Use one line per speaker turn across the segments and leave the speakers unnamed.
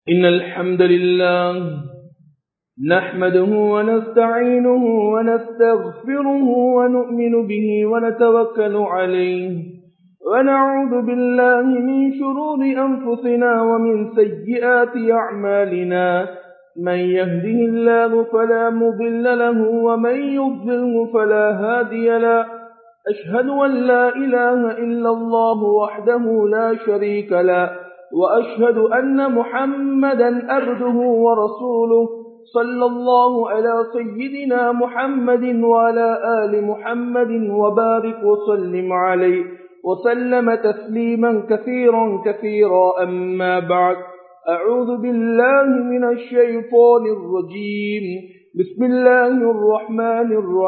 إن الحمد لله نحمده ونستعينه ونستغفره ونؤمن به ونتوكل عليه ونعوذ بالله من شرور أنفسنا ومن سيئات أعمالنا من يهده الله فلا مضل له ومن يضلله فلا هادي له أشهد أن لا إله إلا الله وحده لا شريك له وأشهد أن محمدا أبده ورسوله صلى الله على سيدنا محمد وعلى آل محمد وبارك وسلم عليه وسلم تسليما كثيرا كثيرا أما بعد أعوذ بالله من الشيطان الرجيم بسم الله الرحمن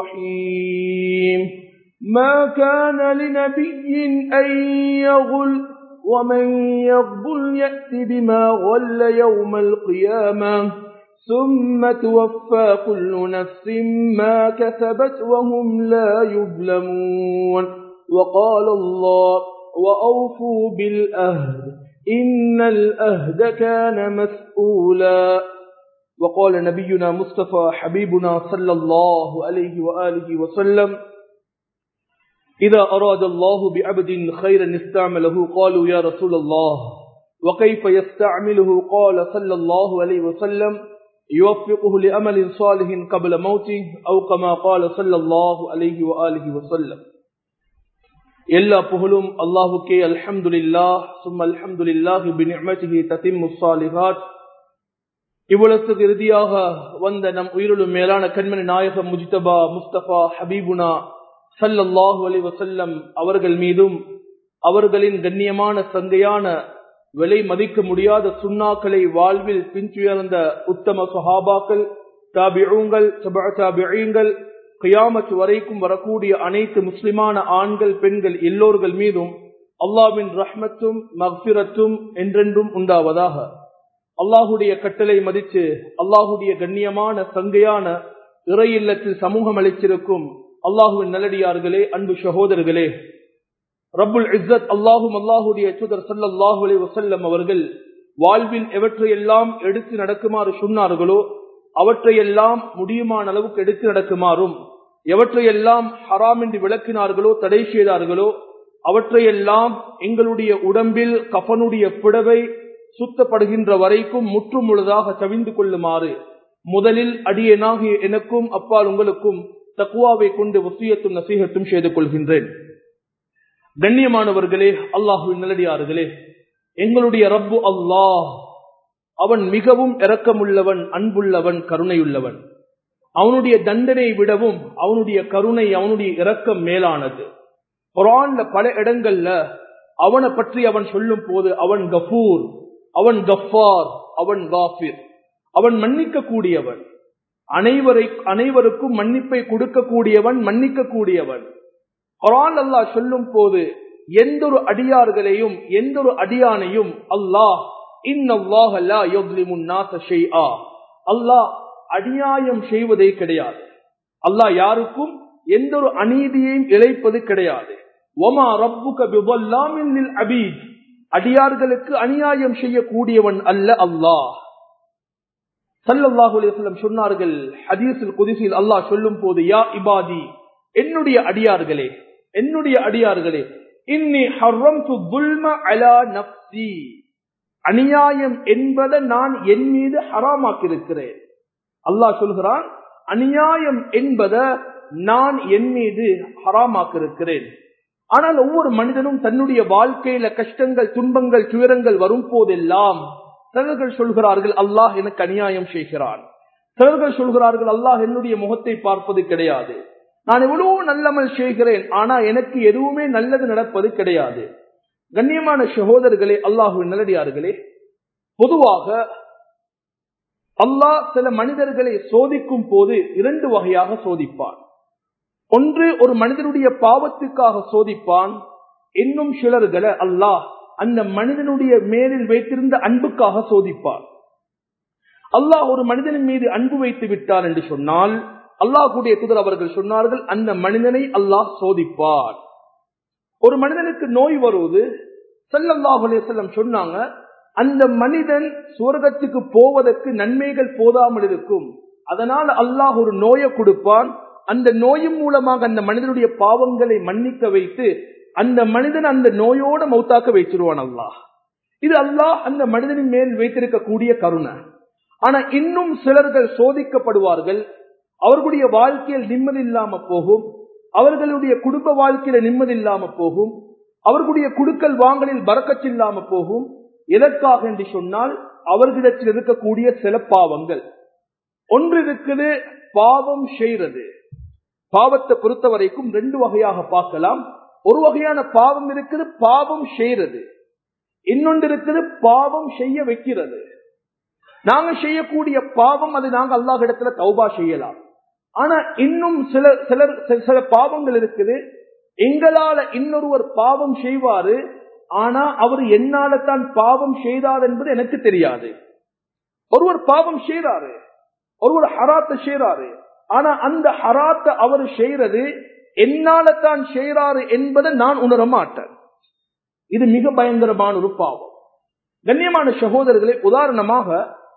الرحيم ما كان لنبي أن يغل ومن يغبل يأت بما غل يوم القيامة ثم توفى كل نفس ما كسبت وهم لا يظلمون وقال الله وأوفوا بالأهد إن الأهد كان مسؤولا وقال نبينا مصطفى حبيبنا صلى الله عليه وآله وسلم إذا أراد الله بعبد خيرا استعمله قالوا يا رسول الله وكيف يستعمله قال صلى الله عليه وسلم يوفقه لأمل صالح قبل موته أو كما قال صلى الله عليه وآله وسلم எல்லா புகழும் அல்லாஹுக்கே அல்ஹம்துலில்லா சும் அல்ஹம்துலில்லாஹி பினிஅமதிஹி தத்திம்மு ஸாலிஹாத் இவ்வளத்துக்கு இறுதியாக வந்த நம் உயிரிலும் மேலான கண்மணி நாயகம் முஜ்தபா முஸ்தபா ஹபீபுனா சல்லல்லாஹு அலி வசல்லம் அவர்கள் மீதும் அவர்களின் கண்ணியமான சங்கையான விலை மதிக்க முடியாத சுண்ணாக்களை வாழ்வில் பின்துயர்ந்த உத்தம சுஹாபாக்கள் தாபியூங்கள் தாபியங்கள் கியாமத்து வரைக்கும் வரக்கூடிய அனைத்து முஸ்லிமான ஆண்கள் பெண்கள் எல்லோர்கள் மீதும் அல்லாவின் ரஹ்மத்தும் மக்பிரத்தும் என்றென்றும் உண்டாவதாக அல்லாஹுடைய கட்டளை மதித்து அல்லாஹுடைய கண்ணியமான சங்கையான இறை இல்லத்தில் சமூகம் அளிச்சிருக்கும் அல்லாஹுவின் நல்லடியார்களே அன்பு சகோதரர்களே ரப்புல் இஸ்ஸத் அல்லாஹும் அல்லாஹுடைய சுதர் சல்லாஹூ அலி வசல்லம் அவர்கள் வாழ்வில் எவற்றையெல்லாம் எடுத்து நடக்குமாறு சொன்னார்களோ அவற்றையெல்லாம் முடியுமான அளவுக்கு எடுத்து நடக்குமாறும் எவற்றையெல்லாம் ஹராம் என்று விளக்கினார்களோ தடை செய்தார்களோ அவற்றையெல்லாம் எங்களுடைய உடம்பில் கஃபனுடைய புடவை சுத்தப்படுகின்ற வரைக்கும் முற்றும் முழுதாக தவிந்து கொள்ளுமாறு முதலில் அடியனாகிய எனக்கும் அப்பால் உங்களுக்கும் தக்குவாவை கொண்டு வசியத்தும் நசீகத்தும் செய்து கொள்கின்றேன் கண்ணியமானவர்களே அல்லாஹுவின் நல்லடியார்களே எங்களுடைய ரப்பு அல்லாஹ் அவன் மிகவும் இரக்கமுள்ளவன் அன்புள்ளவன் கருணையுள்ளவன் அவனுடைய தண்டனை விடவும் அவனுடைய கருணை அவனுடைய இரக்கம் மேலானது குரான்ல பல இடங்கள்ல அவனை பற்றி அவன் சொல்லும் போது அவன் கஃபூர் அவன் கஃபார் அவன் காஃபிர் அவன் மன்னிக்க கூடியவன் அனைவரை அனைவருக்கும் மன்னிப்பை கொடுக்கக்கூடியவன் மன்னிக்க கூடியவன் குரான் அல்லாஹ் சொல்லும் போது எந்த ஒரு அடியார்களையும் எந்த ஒரு அடியானையும் அல்லாஹ் அல்லாஹ் அநியாயம் செய்வதே கிடையாது அல்லாஹ் யாருக்கும் எந்த ஒரு அநீதியையும் இழைப்பது கிடையாது ஒமா ரப்புக அபீத் அடியார்களுக்கு அநியாயம் செய்யக்கூடியவன் அல்ல அல்லாஹ் சல்லல்லாஹு அலிஸ்லம் சொன்னார்கள் ஹதீஸில் குதிசில் அல்லாஹ் சொல்லும் போது யா இபாதி என்னுடைய அடியார்களே என்னுடைய அடியார்களே இன்னி ஹர்ரம் அலா நப்சி அநியாயம் என்பதை நான் என் மீது ஹராமாக்கிருக்கிறேன் அல்லாஹ் சொல்கிறான் அநியாயம் என்பதை நான் என் மீது ஹராமாக்கிருக்கிறேன் ஆனால் ஒவ்வொரு மனிதனும் தன்னுடைய வாழ்க்கையில கஷ்டங்கள் துன்பங்கள் துயரங்கள் வரும் போதெல்லாம் சிலர்கள் சொல்கிறார்கள் அல்லாஹ் எனக்கு அநியாயம் செய்கிறான் சிலர்கள் சொல்கிறார்கள் அல்லாஹ் என்னுடைய முகத்தை பார்ப்பது கிடையாது நான் எவ்வளவு நல்லமல் செய்கிறேன் ஆனா எனக்கு எதுவுமே நல்லது நடப்பது கிடையாது கண்ணியமான சகோதரர்களே அல்லாஹு நல்லடியார்களே பொதுவாக அல்லாஹ் சில மனிதர்களை சோதிக்கும் போது இரண்டு வகையாக சோதிப்பான் ஒன்று ஒரு மனிதனுடைய பாவத்துக்காக சோதிப்பான் இன்னும் சிலர்களை அல்லாஹ் அந்த மனிதனுடைய மேலில் வைத்திருந்த அன்புக்காக சோதிப்பான் அல்லாஹ் ஒரு மனிதனின் மீது அன்பு வைத்து விட்டார் என்று சொன்னால் அல்லாஹுடைய குதிர் அவர்கள் சொன்னார்கள் அந்த மனிதனை அல்லாஹ் சோதிப்பார் ஒரு மனிதனுக்கு நோய் வருவது செல்லல்லாஹு செல்லம் சொன்னாங்க அந்த மனிதன் சுவர்க்கத்துக்கு போவதற்கு நன்மைகள் போதாமல் இருக்கும் அதனால் அல்லாஹ் ஒரு நோயை கொடுப்பான் அந்த நோயின் மூலமாக அந்த மனிதனுடைய பாவங்களை மன்னிக்க வைத்து அந்த மனிதன் அந்த நோயோட மௌத்தாக்க வைச்சிருவான் அல்லாஹ் இது அல்லாஹ் அந்த மனிதனின் மேல் வைத்திருக்கக்கூடிய கருணை ஆனா இன்னும் சிலர்கள் சோதிக்கப்படுவார்கள் அவர்களுடைய வாழ்க்கையில் நிம்மதி இல்லாம போகும் அவர்களுடைய குடும்ப வாழ்க்கையில நிம்மதி இல்லாம போகும் அவர்களுடைய குடுக்கல் வாங்கலில் பறக்கச் இல்லாம போகும் எதற்காக என்று சொன்னால் அவர்களிடத்தில் இருக்கக்கூடிய சில பாவங்கள் ஒன்று இருக்குது பாவம் செய்யறது பாவத்தை பொறுத்த வரைக்கும் ரெண்டு வகையாக பார்க்கலாம் ஒரு வகையான பாவம் இருக்குது பாவம் செய்யறது இன்னொன்று இருக்குது பாவம் செய்ய வைக்கிறது நாங்க செய்யக்கூடிய பாவம் அது நாங்க அல்லாஹ் இடத்துல தௌபா செய்யலாம் ஆனா இன்னும் சில சிலர் சில பாவங்கள் இருக்குது எங்களால இன்னொருவர் பாவம் செய்வாரு ஆனா அவர் என்னால தான் பாவம் செய்தார் என்பது எனக்கு தெரியாது ஒருவர் பாவம் செய்யறாரு ஒருவர் ஹராத்த செய்யறாரு ஆனா அந்த ஹராத்த அவர் செய்யறது என்னால தான் செய்யறாரு என்பதை நான் உணர மாட்டேன் இது மிக பயங்கரமான ஒரு பாவம் கண்ணியமான சகோதரர்களே உதாரணமாக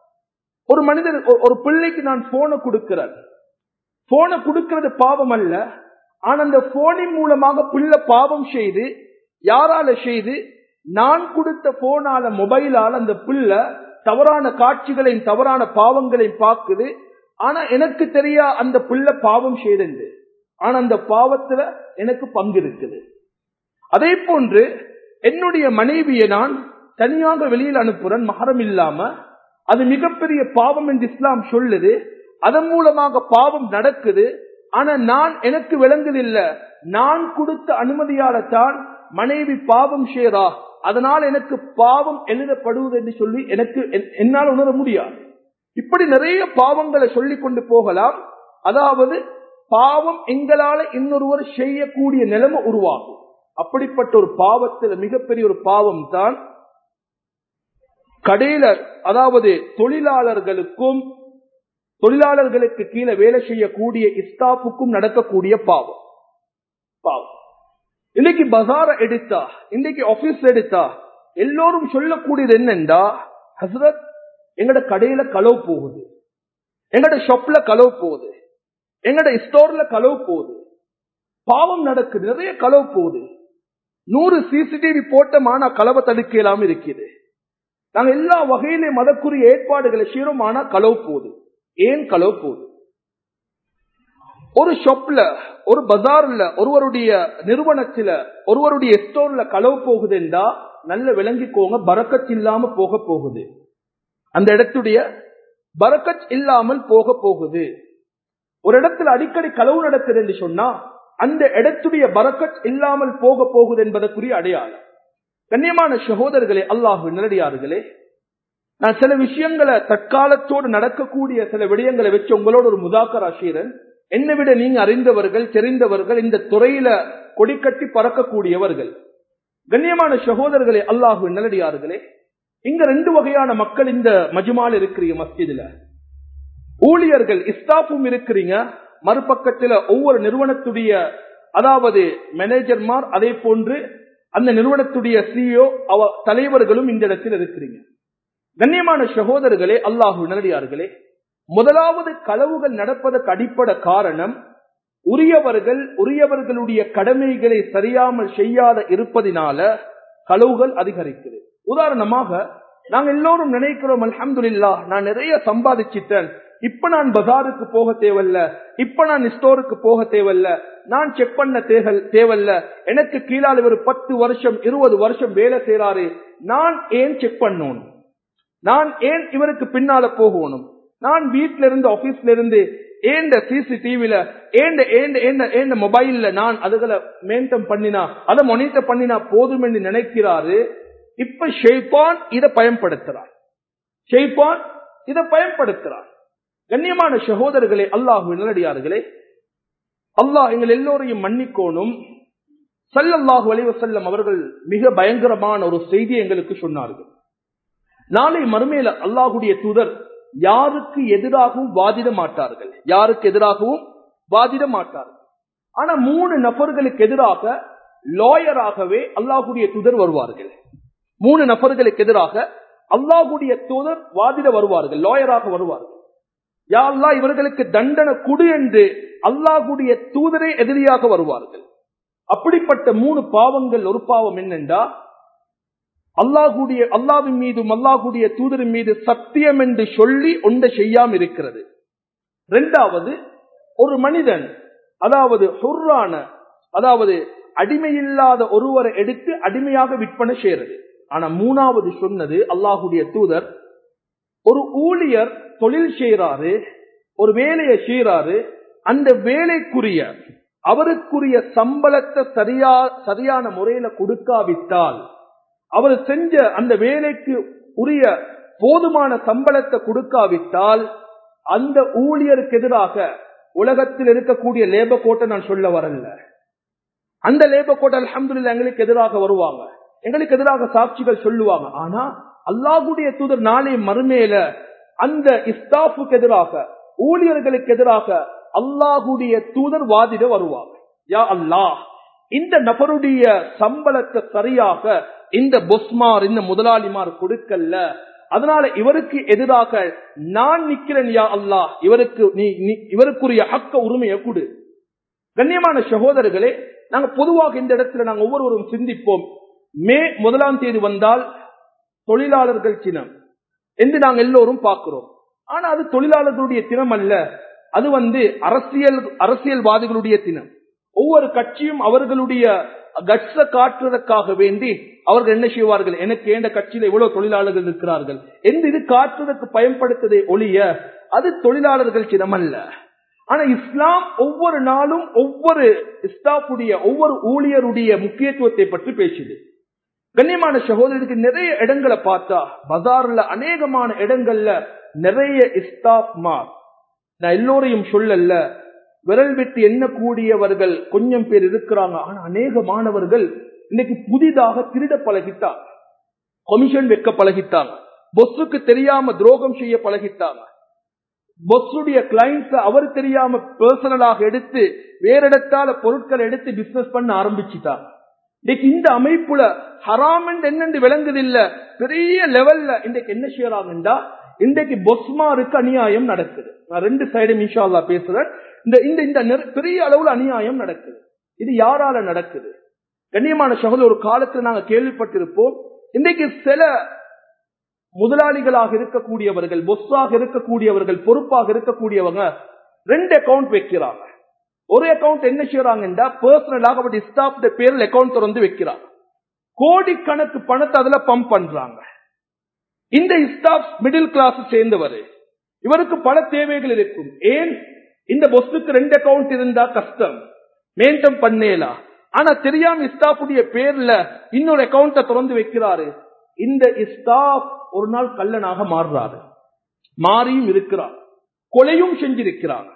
ஒரு மனிதர் ஒரு பிள்ளைக்கு நான் போனை கொடுக்கிறேன் போனை கொடுக்கிறது பாவம் அல்ல ஆனா அந்த போனின் மூலமாக பிள்ளை பாவம் செய்து யாரால செய்து நான் கொடுத்த போனால மொபைலால அந்த பிள்ளை தவறான காட்சிகளையும் தவறான பாவங்களையும் பார்க்குது ஆனா எனக்கு தெரியா அந்த பிள்ளை பாவம் செய்தது ஆனா அந்த பாவத்துல எனக்கு பங்கு இருக்குது அதே போன்று என்னுடைய மனைவியை நான் தனியாக வெளியில் அனுப்புறேன் மகரம் இல்லாம அது மிகப்பெரிய பாவம் என்று இஸ்லாம் சொல்லுது அதன் மூலமாக பாவம் நடக்குது ஆனா நான் எனக்கு விளங்குதில்ல நான் கொடுத்த அனுமதியால தான் மனைவி பாவம் செய்யறா அதனால் எனக்கு பாவம் எழுதப்படுவது என்று சொல்லி எனக்கு என்னால் உணர முடியாது இப்படி நிறைய பாவங்களை சொல்லிக் கொண்டு போகலாம் அதாவது பாவம் எங்களால இன்னொருவர் செய்யக்கூடிய நிலைமை உருவாகும் அப்படிப்பட்ட ஒரு பாவத்தில் மிகப்பெரிய ஒரு பாவம் தான் கடையில அதாவது தொழிலாளர்களுக்கும் தொழிலாளர்களுக்கு கீழே வேலை செய்யக்கூடிய இஸ்தாஃபுக்கும் நடக்கக்கூடிய பாவம் பாவம் இன்னைக்கு பசார எடுத்தா இன்னைக்கு ஆபீஸ் எடுத்தா எல்லோரும் சொல்லக்கூடியது என்னண்டா ஹசரத் எங்கட கடையில களவு போகுது எங்கட ஷாப்ல களவு போகுது எங்கட ஸ்டோர்ல களவு போகுது பாவம் நடக்குது நிறைய களவு போகுது நூறு சிசிடிவி போட்டமான களவை தடுக்கலாம் இருக்குது நாங்க எல்லா வகையிலும் மதக்குரிய ஏற்பாடுகளை செய்யறோம் ஆனா களவு போகுது ஏன் களவு போகுது ஒரு ஷாப்ல ஒரு பஜார்ல ஒருவருடைய நிறுவனத்துல ஒருவருடைய ஸ்டோர்ல களவு போகுதுண்டா நல்ல விளங்கிக்கோங்க பறக்கச் இல்லாம போக போகுது அந்த இடத்துடைய பறக்கச் இல்லாமல் போக போகுது ஒரு இடத்துல அடிக்கடி களவு நடக்குது என்று சொன்னா அந்த இடத்துடைய பறக்கச் இல்லாமல் போக போகுது என்பதற்குரிய அடையாளம் கண்ணியமான சகோதரர்களே அல்லாஹு நிலடியார்களே நான் சில விஷயங்களை தற்காலத்தோடு நடக்கக்கூடிய சில விடயங்களை வச்சு உங்களோட ஒரு முதாக்கரா செய்யறேன் என்னை விட நீங்க அறிந்தவர்கள் தெரிந்தவர்கள் இந்த துறையில கொடிக்கட்டி பறக்கக்கூடியவர்கள் கண்ணியமான சகோதரர்களே அல்லாஹு நல்லடியார்களே இங்க ரெண்டு வகையான மக்கள் இந்த மஜுமால இருக்கிறீங்க மஸ்ஜிதுல ஊழியர்கள் இஸ்தாஃபும் இருக்கிறீங்க மறுபக்கத்துல ஒவ்வொரு நிறுவனத்துடைய அதாவது மேனேஜர்மார் அதே போன்று அந்த நிறுவனத்துடைய சிஇஓ அவ தலைவர்களும் இந்த இடத்தில் இருக்கிறீங்க கண்ணியமான சகோதரர்களே அல்லாஹு நல்லடியார்களே முதலாவது களவுகள் நடப்பதற்கு அடிப்படை காரணம் உரியவர்கள் உரியவர்களுடைய கடமைகளை சரியாமல் செய்யாத இருப்பதினால களவுகள் அதிகரிக்குது உதாரணமாக நாங்க எல்லோரும் நினைக்கிறோம் அல்ஹம்துலில்லா நான் நிறைய சம்பாதிச்சிட்டேன் இப்ப நான் பஜாருக்கு போக தேவையில்ல இப்ப நான் ஸ்டோருக்கு போக தேவையில்ல நான் செக் பண்ண தேகல் தேவையில்ல எனக்கு கீழால் ஒரு பத்து வருஷம் இருபது வருஷம் வேலை செய்யறாரு நான் ஏன் செக் பண்ணணும் நான் ஏன் இவருக்கு பின்னால போகணும் நான் வீட்ல இருந்து ஆபீஸ்ல இருந்து ஏண்ட சிசிடிவில ஏண்ட ஏண்ட ஏண்ட ஏண்ட மொபைல்ல நான் அதுகளை மெயின்டைன் பண்ணினா அதை மொனிட்டர் பண்ணினா போதும் என்று நினைக்கிறாரு இப்ப ஷெய்பான் இதை பயன்படுத்துறார் ஷெய்பான் இதை பயன்படுத்துறார் கண்ணியமான சகோதரர்களே அல்லாஹு நல்லடியார்களே அல்லாஹ் எங்கள் எல்லோரையும் மன்னிக்கோணும் சல்லல்லாஹு அலைவசல்லம் அவர்கள் மிக பயங்கரமான ஒரு செய்தி எங்களுக்கு சொன்னார்கள் நாளை மறுமையில அல்லாஹுடைய தூதர் யாருக்கு எதிராகவும் வாதிட மாட்டார்கள் யாருக்கு எதிராகவும் வாதிட மாட்டார்கள் ஆனா மூணு நபர்களுக்கு எதிராக லாயராகவே அல்லாஹுடைய தூதர் வருவார்கள் மூணு நபர்களுக்கு எதிராக அல்லாஹுடைய தூதர் வாதிட வருவார்கள் லாயராக வருவார்கள் யா அல்லா இவர்களுக்கு தண்டனை குடு என்று அல்லாஹுடைய தூதரே எதிரியாக வருவார்கள் அப்படிப்பட்ட மூணு பாவங்கள் ஒரு பாவம் என்னென்றா அல்லாஹுடைய அல்லாவின் மீதும் அல்லாஹுடைய தூதரின் மீது சத்தியம் என்று சொல்லி ஒன்றை செய்யாம இருக்கிறது இரண்டாவது ஒரு மனிதன் அதாவது ஹுர்ரான அதாவது அடிமையில்லாத ஒருவரை எடுத்து அடிமையாக விற்பனை செய்யறது ஆனா மூணாவது சொன்னது அல்லாஹுடைய தூதர் ஒரு ஊழியர் தொழில் செய்யறாரு ஒரு வேலையை செய்யறாரு அந்த வேலைக்குரிய அவருக்குரிய சம்பளத்தை சரியா சரியான முறையில கொடுக்காவிட்டால் அவர் செஞ்ச அந்த வேலைக்கு உரிய போதுமான சம்பளத்தை கொடுக்காவிட்டால் அந்த ஊழியருக்கு எதிராக உலகத்தில் இருக்கக்கூடிய லேபர் கோட்டை நான் சொல்ல வரல அந்த லேபர் கோட்டை அலமதுல்ல எங்களுக்கு எதிராக வருவாங்க எங்களுக்கு எதிராக சாட்சிகள் சொல்லுவாங்க ஆனா அல்லாஹுடைய தூதர் நாளை மறுமையில அந்த இஸ்தாஃபுக்கு எதிராக ஊழியர்களுக்கு எதிராக அல்லாஹுடைய தூதர் வாதிட வருவாங்க யா அல்லாஹ் இந்த நபருடைய சம்பளத்தை சரியாக இந்த பொஸ்மார் இந்த முதலாளிமார் கொடுக்கல அதனால இவருக்கு எதிராக நான் நிக்கிறேன் யா அல்லாஹ் இவருக்கு நீ இவருக்குரிய ஹக்க உரிமையை கொடு கண்ணியமான சகோதரர்களே நாங்க பொதுவாக இந்த இடத்துல நாங்க ஒவ்வொருவரும் சிந்திப்போம் மே முதலாம் தேதி வந்தால் தொழிலாளர்கள் தினம் என்று நாங்க எல்லோரும் பார்க்கிறோம் ஆனா அது தொழிலாளர்களுடைய தினம் அல்ல அது வந்து அரசியல் அரசியல்வாதிகளுடைய தினம் ஒவ்வொரு கட்சியும் அவர்களுடைய கட்ச காட்டுறதற்காக வேண்டி அவர்கள் என்ன செய்வார்கள் எனக்கு ஏண்ட கட்சியில எவ்வளவு தொழிலாளர்கள் இருக்கிறார்கள் எந்த இது காட்டுறதுக்கு பயன்படுத்ததை ஒழிய அது தொழிலாளர்கள் தினம் அல்ல ஆனா இஸ்லாம் ஒவ்வொரு நாளும் ஒவ்வொரு இஸ்தாப்புடைய ஒவ்வொரு ஊழியருடைய முக்கியத்துவத்தை பற்றி பேசுது கண்ணியமான சகோதரருக்கு நிறைய இடங்களை பார்த்தா பஜார்ல அநேகமான இடங்கள்ல நிறைய இஸ்தாப் மார் நான் எல்லோரையும் சொல்லல விரல் விட்டு எண்ணக்கூடியவர்கள் கொஞ்சம் பேர் இருக்கிறாங்க ஆனா அநேக மாணவர்கள் இன்னைக்கு புதிதாக திருட பழகிட்டாங்க கமிஷன் வைக்க பழகிட்டாங்க பொஸ்ஸுக்கு தெரியாம துரோகம் செய்ய பழகிட்டாங்க பொஸ்ஸுடைய கிளைண்ட்ஸ் அவர் தெரியாம பர்சனலாக எடுத்து வேற இடத்தால பொருட்களை எடுத்து பிசினஸ் பண்ண ஆரம்பிச்சுட்டாங்க இன்னைக்கு இந்த அமைப்புல ஹராம் என்னென்று விளங்குது இல்ல பெரிய லெவல்ல இன்றைக்கு என்ன செய்யறாங்கண்டா இன்றைக்கு பொஸ்மாருக்கு அநியாயம் நடக்குது நான் ரெண்டு சைடும் இன்ஷால்லா பேசுறேன் இந்த இந்த இந்த பெரிய அளவுல அநியாயம் நடக்குது இது யாரால நடக்குது கண்ணியமான சகோதரர் ஒரு காலத்துல நாங்க கேள்விப்பட்டிருப்போம் இன்றைக்கு சில முதலாளிகளாக இருக்கக்கூடியவர்கள் பொஸ்ஸாக இருக்கக்கூடியவர்கள் பொறுப்பாக இருக்கக்கூடியவங்க ரெண்டு அக்கவுண்ட் வைக்கிறாங்க ஒரு அக்கவுண்ட் என்ன செய்யறாங்கன்னா பர்சனலாக அப்படி ஸ்டாப் பேர்ல அக்கவுண்ட் திறந்து வைக்கிறாங்க கோடிக்கணக்கு பணத்தை அதுல பம்ப் பண்றாங்க இந்த ஸ்டாப் மிடில் கிளாஸ் சேர்ந்தவர் இவருக்கு பல தேவைகள் இருக்கும் ஏன் இந்த பொஸ்ஸுக்கு ரெண்டு அக்கவுண்ட் இருந்தா கஷ்டம் மெயின்டைன் பண்ணேலாம் ஆனா தெரியாம இஸ்டாஃபுடைய பேர்ல இன்னொரு அக்கவுண்ட திறந்து வைக்கிறாரு இந்த இஸ்டாப் ஒரு நாள் கல்லனாக மாறுறாரு மாறியும் இருக்கிறார் கொலையும் செஞ்சிருக்கிறார்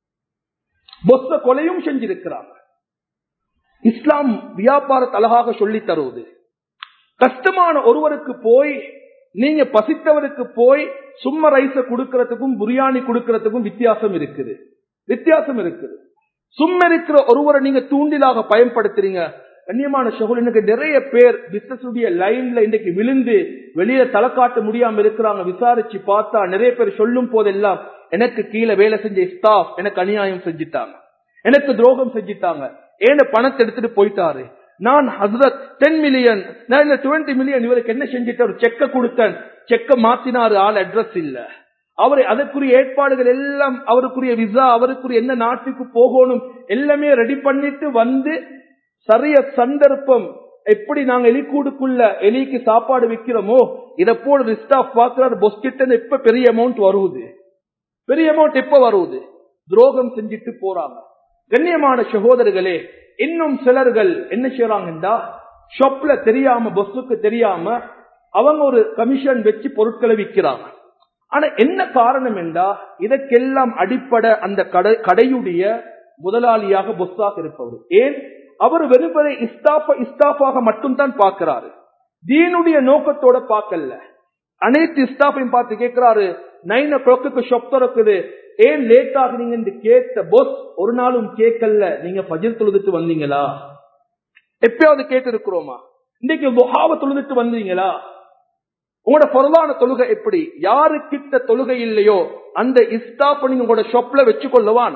பொஸ்த கொலையும் செஞ்சிருக்கிறார் இஸ்லாம் வியாபாரத்தை அழகாக சொல்லி தருவது கஷ்டமான ஒருவருக்கு போய் நீங்க பசித்தவருக்கு போய் சும்மா ரைஸ கொடுக்கறதுக்கும் பிரியாணி கொடுக்கறதுக்கும் வித்தியாசம் இருக்குது வித்தியாசம் இருக்குது சும்மா இருக்கிற ஒருவரை நீங்க தூண்டிலாக பயன்படுத்துறீங்க கண்ணியமான சகோதரனுக்கு நிறைய பேர் பிசினஸ் லைன்ல இன்றைக்கு விழுந்து வெளியில தலை காட்ட முடியாம இருக்கிறாங்க விசாரிச்சு பார்த்தா நிறைய பேர் சொல்லும் போதெல்லாம் எனக்கு கீழே வேலை செஞ்ச ஸ்டாஃப் எனக்கு அநியாயம் செஞ்சுட்டாங்க எனக்கு துரோகம் செஞ்சுட்டாங்க ஏன பணத்தை எடுத்துட்டு போயிட்டாரு நான் ஹசரத் டென் மில்லியன் நான் டுவெண்ட்டி மில்லியன் இவருக்கு என்ன செஞ்சுட்டு ஒரு செக்க கொடுத்தேன் செக்க மாத்தினாரு ஆள் அட்ரஸ் இல்ல அவரை அதற்குரிய ஏற்பாடுகள் எல்லாம் அவருக்குரிய விசா அவருக்குரிய என்ன நாட்டுக்கு போகணும் எல்லாமே ரெடி பண்ணிட்டு வந்து சரிய சந்தர்ப்பம் எப்படி நாங்க எலிக்கூடுக்குள்ள எலிக்கு சாப்பாடு விற்கிறோமோ இதை போல லிஸ்ட் ஆஃப் பாக்குறாரு பொஸ் கிட்ட எப்ப பெரிய அமௌண்ட் வருவது பெரிய அமௌண்ட் எப்ப வருவது துரோகம் செஞ்சுட்டு போறாங்க கண்ணியமான சகோதரர்களே இன்னும் சிலர்கள் என்ன செய்யறாங்கடா ஷாப்ல தெரியாம பொஸ்ஸுக்கு தெரியாம அவங்க ஒரு கமிஷன் வச்சு பொருட்களை விற்கிறாங்க ஆனா என்ன காரணம் என்றா இதற்கெல்லாம் அடிப்படை அந்த கடை கடையுடைய முதலாளியாக பொஸ்ஸாக இருப்பவர் ஏன் அவர் வெறுப்பதை இஸ்தாஃப இஸ்தாஃபாக மட்டும்தான் பார்க்கிறாரு தீனுடைய நோக்கத்தோட பார்க்கல அனைத்து இஸ்தாஃபையும் பார்த்து கேட்கிறாரு நைன் ஓ கிளாக்கு ஷொப் திறக்குது ஏன் லேட் ஆகுறீங்க என்று கேட்ட பொஸ் ஒரு நாளும் கேட்கல நீங்க பஜிர் தொழுதுட்டு வந்தீங்களா எப்பயாவது கேட்டு இருக்கிறோமா இன்னைக்கு முகாவ தொழுதுட்டு வந்தீங்களா உங்களோட பொருளான தொழுகை எப்படி யாருக்கிட்ட தொழுகை இல்லையோ அந்த இஸ்டாப் நீங்க உங்களோட ஷொப்ல வச்சுக்கொள்ளவான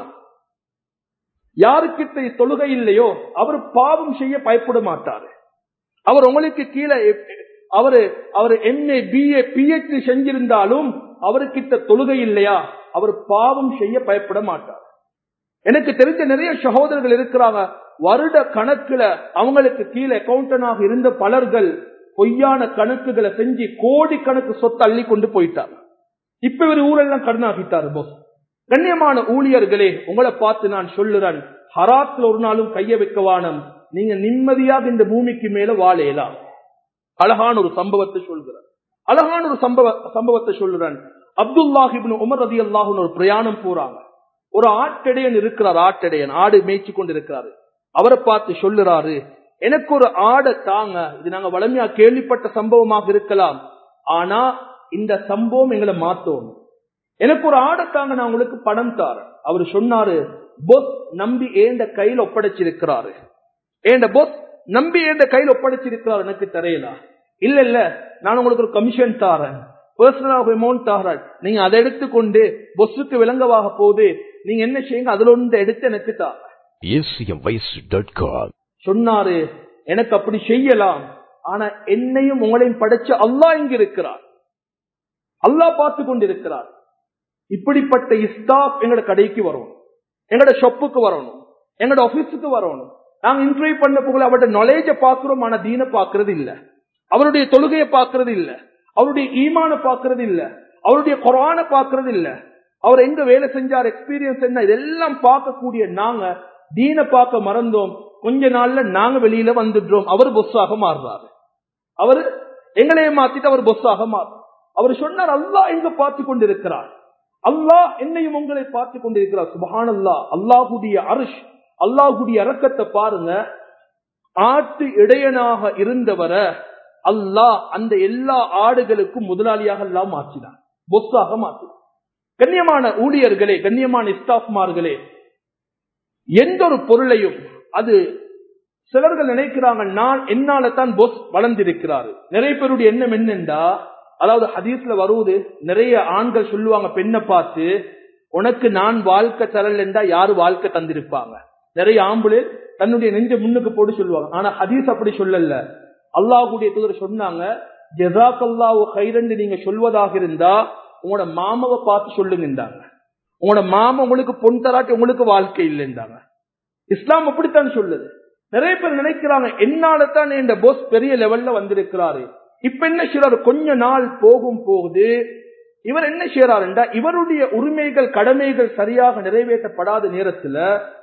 யாருக்கிட்ட தொழுகை இல்லையோ அவர் பாவம் செய்ய பயப்பட மாட்டாரு அவர் உங்களுக்கு கீழே அவரு அவர் எம்ஏ பிஏ பிஹெச்டி செஞ்சிருந்தாலும் அவருக்கிட்ட தொழுகை இல்லையா அவர் பாவம் செய்ய பயப்பட மாட்டார் எனக்கு தெரிஞ்ச நிறைய சகோதரர்கள் இருக்கிறாங்க வருட கணக்குல அவங்களுக்கு கீழே அக்கௌண்டனாக இருந்த பலர்கள் பொய்யான கணக்குகளை செஞ்சு கோடி கணக்கு சொத்து அள்ளி கொண்டு போயிட்டாங்க இப்ப இவர் ஊரெல்லாம் கடனாகிட்டாரு போஸ் கண்ணியமான ஊழியர்களே உங்களை பார்த்து நான் சொல்லுறேன் ஹராத்துல ஒரு நாளும் கைய வைக்க வானம் நீங்க நிம்மதியாக இந்த பூமிக்கு மேல வாழையலாம் அழகான ஒரு சம்பவத்தை சொல்கிறார் அழகான ஒரு சம்பவ சம்பவத்தை சொல்லுறேன் அப்துல்லாஹிபின் உமர் ரதி அல்லாஹுன்னு ஒரு பிரயாணம் போறாங்க ஒரு ஆட்டடையன் இருக்கிறார் ஆட்டடையன் ஆடு மேய்ச்சி கொண்டு இருக்கிறாரு அவரை பார்த்து சொல்லுறாரு எனக்கு ஒரு ஆடை தாங்க இது நாங்க வளமையா கேள்விப்பட்ட சம்பவமாக இருக்கலாம் ஆனா இந்த சம்பவம் எங்களை மாத்தோம் எனக்கு ஒரு ஆடை தாங்க நான் உங்களுக்கு பணம் தாரேன் அவர் சொன்னாரு பொஸ் நம்பி ஏண்ட கையில் ஒப்படைச்சிருக்கிறாரு ஏண்ட பொஸ் நம்பி ஏண்ட கையில் ஒப்படைச்சிருக்கிறார் எனக்கு தரையலா இல்ல இல்ல நான் உங்களுக்கு ஒரு கமிஷன் தாரேன் பர்சனல் அமௌண்ட் தாரேன் நீங்க அதை எடுத்துக்கொண்டு பொஸ்ஸுக்கு விளங்கவாக போகுது நீங்க என்ன செய்யுங்க அதுல ஒன்று எடுத்து எனக்கு தாங்க
acmvoice.com
சொன்னாரு எனக்கு அப்படி செய்யலாம் ஆனா என்னையும் உங்களையும் படைச்ச அல்லாஹ் இங்க இருக்கிறார் அல்லாஹ் பார்த்து கொண்டிருக்கிறார் இப்படிப்பட்ட இஸ்தாப் எங்களோட கடைக்கு வரணும் எங்களோட ஷொப்புக்கு வரணும் எங்களோட ஆபீஸுக்கு வரணும் நாங்க இன்டர்வியூ பண்ண போகல அவருடைய நாலேஜ பாக்குறோம் ஆனா தீன பாக்குறது இல்ல அவருடைய தொழுகையை பாக்குறது இல்ல அவருடைய ஈமான பாக்குறது இல்ல அவருடைய குரான பாக்குறது இல்ல அவர் எங்க வேலை செஞ்சார் எக்ஸ்பீரியன்ஸ் என்ன இதெல்லாம் பார்க்கக்கூடிய நாங்க தீன பார்க்க மறந்தோம் கொஞ்ச நாள்ல நாங்க வெளியில வந்துடுறோம் அவர் பொஸ்ஸாக மாறுறாரு அவர் எங்களையே மாத்திட்டு அவர் பொஸ்ஸாக மாறு அவர் சொன்னார் அல்லாஹ் எங்க பார்த்து கொண்டிருக்கிறார் அல்லாஹ் என்னையும் உங்களை பார்த்து கொண்டிருக்கிறார் சுபஹான் அல்லா அல்லாஹுடைய அரிஷ் அல்லாஹுடைய இறக்கத்தை பாருங்க ஆட்டு இடையனாக இருந்தவரை அல்லாஹ் அந்த எல்லா ஆடுகளுக்கும் முதலாளியாக எல்லாம் மாற்றினார் பொஸ்ஸாக மாற்றினார் கண்ணியமான ஊழியர்களே கண்ணியமான இஸ்டாஃப்மார்களே எந்த ஒரு பொருளையும் அது சிலர்கள் நினைக்கிறாங்க நான் என்னால தான் பொஸ் வளர்ந்திருக்கிறாரு நிறைய பேருடைய எண்ணம் என்னென்றா அதாவது ஹதீஸ்ல வருவது நிறைய ஆண்கள் சொல்லுவாங்க பெண்ணை பார்த்து உனக்கு நான் வாழ்க்கை தரல் என்றா யாரு வாழ்க்கை தந்திருப்பாங்க நிறைய ஆம்புலே தன்னுடைய நெஞ்ச முன்னுக்கு போட்டு சொல்லுவாங்க ஆனா ஹதீஸ் அப்படி சொல்லல அல்லாஹுடைய தூதர் சொன்னாங்க ஜெசாக்கல்லாஹு ஹைரண்டு நீங்க சொல்வதாக இருந்தா உங்களோட மாமாவை பார்த்து சொல்லுங்கன்றாங்க உங்களோட மாமா உங்களுக்கு பொன் தராட்டி உங்களுக்கு வாழ்க்கை இல்லைன்றாங்க இஸ்லாம் அப்படித்தான் சொல்லுது நிறைய பேர் நினைக்கிறாங்க என்னால தான் இந்த போஸ் பெரிய லெவல்ல வந்திருக்கிறாரு இப்ப என்ன செய்யறாரு கொஞ்ச நாள் போகும் போகுது இவர் என்ன செய்யறாருண்டா இவருடைய உரிமைகள் கடமைகள் சரியாக நிறைவேற்றப்படாத நேரத்துல